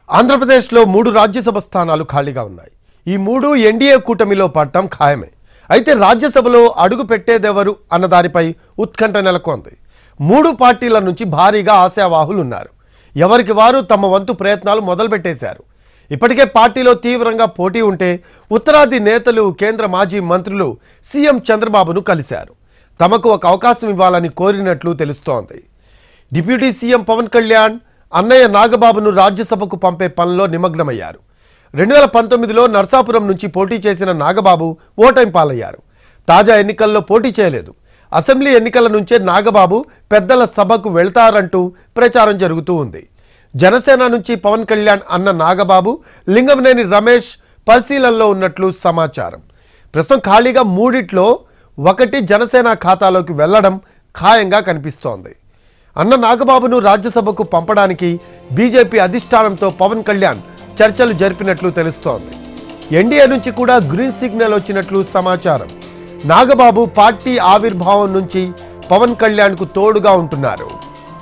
ఆంధ్రప్రదేశ్లో మూడు రాజ్యసభ స్థానాలు ఖాళీగా ఉన్నాయి ఈ మూడు ఎన్డీఏ కూటమిలో పట్టడం ఖాయమే అయితే రాజ్యసభలో అడుగు పెట్టేదెవరు అన్న దానిపై ఉత్కంఠ నెలకొంది మూడు పార్టీల నుంచి భారీగా ఆశావాహులు ఉన్నారు ఎవరికి వారు తమ వంతు ప్రయత్నాలు మొదలుపెట్టేశారు ఇప్పటికే పార్టీలో తీవ్రంగా పోటీ ఉంటే ఉత్తరాది నేతలు కేంద్ర మాజీ మంత్రులు సీఎం చంద్రబాబును కలిశారు తమకు ఒక అవకాశం ఇవ్వాలని కోరినట్లు తెలుస్తోంది డిప్యూటీ సీఎం పవన్ కళ్యాణ్ అన్నయ్య నాగబాబును రాజ్యసభకు పంపే పనిలో నిమగ్నమయ్యారు రెండు వేల పంతొమ్మిదిలో నర్సాపురం నుంచి పోటీ చేసిన నాగబాబు ఓటమి పాలయ్యారు తాజా ఎన్నికల్లో పోటీ చేయలేదు అసెంబ్లీ ఎన్నికల నుంచే నాగబాబు పెద్దల సభకు వెళ్తారంటూ ప్రచారం జరుగుతూ ఉంది జనసేన నుంచి పవన్ కళ్యాణ్ అన్న నాగబాబు లింగంనేని రమేష్ పరిశీలనలో ఉన్నట్లు సమాచారం ప్రస్తుతం ఖాళీగా మూడిట్లో ఒకటి జనసేన ఖాతాలోకి వెళ్లడం ఖాయంగా కనిపిస్తోంది అన్న నాగబాబును రాజ్యసభకు పంపడానికి బీజేపీ అధిష్టానంతో పవన్ కళ్యాణ్ చర్చలు జరిపినట్లు తెలుస్తోంది ఎన్డీఏ నుంచి కూడా గ్రీన్ సిగ్నల్ వచ్చినట్లు సమాచారం నాగబాబు పార్టీ ఆవిర్భావం నుంచి పవన్ కళ్యాణ్కు తోడుగా ఉంటున్నారు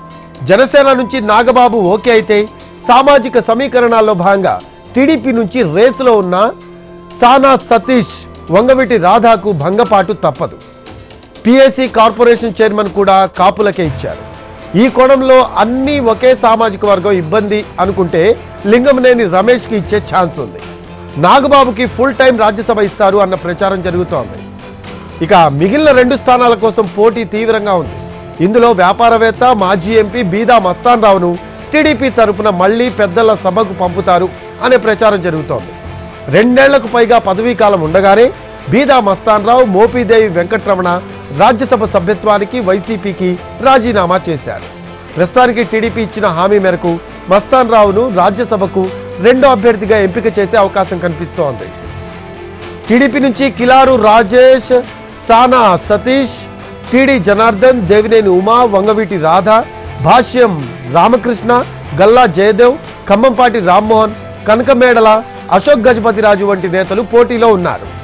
జనసేన నుంచి నాగబాబు ఓకే అయితే సామాజిక సమీకరణాల్లో భాగంగా టీడీపీ నుంచి రేసులో ఉన్న సానా సతీష్ వంగవీటి రాధాకు భంగపాటు తప్పదు పిఎస్సి కార్పొరేషన్ చైర్మన్ కూడా కాపులకే ఇచ్చారు ఈ కోణంలో అన్ని ఒకే సామాజిక వర్గం ఇబ్బంది అనుకుంటే లింగంనేని రమేష్కి ఇచ్చే ఛాన్స్ ఉంది నాగబాబుకి ఫుల్ టైం రాజ్యసభ ఇస్తారు అన్న ప్రచారం జరుగుతోంది ఇక మిగిలిన రెండు స్థానాల కోసం పోటీ తీవ్రంగా ఉంది ఇందులో వ్యాపారవేత్త మాజీ ఎంపీ బీదా మస్తాన్ రావును టీడీపీ తరపున మళ్లీ పెద్దల సభకు పంపుతారు అనే ప్రచారం జరుగుతోంది రెండేళ్లకు పైగా పదవీ కాలం ఉండగానే బీదా మస్తాన్ రావు మోపీదేవి వెంకట్రమణ రాజ్యసభ సభ్యత్వానికి వైసీపీకి రాజీనామా చేశారు ప్రస్తుతానికి టీడీపీ ఇచ్చిన హామీ మేరకు మస్తాన్ రావును రాజ్యసభకు రెండో అభ్యర్థిగా ఎంపిక చేసే అవకాశం కనిపిస్తోంది టీడీపీ నుంచి కిలారు రాజేష్ సానా సతీష్ టీడీ జనార్దన్ దేవినేని ఉమా వంగవీటి రాధ భాష్యం రామకృష్ణ గల్లా జయదేవ్ ఖమ్మంపాటి రామ్మోహన్ కనకమేడల అశోక్ గజపతిరాజు వంటి నేతలు పోటీలో ఉన్నారు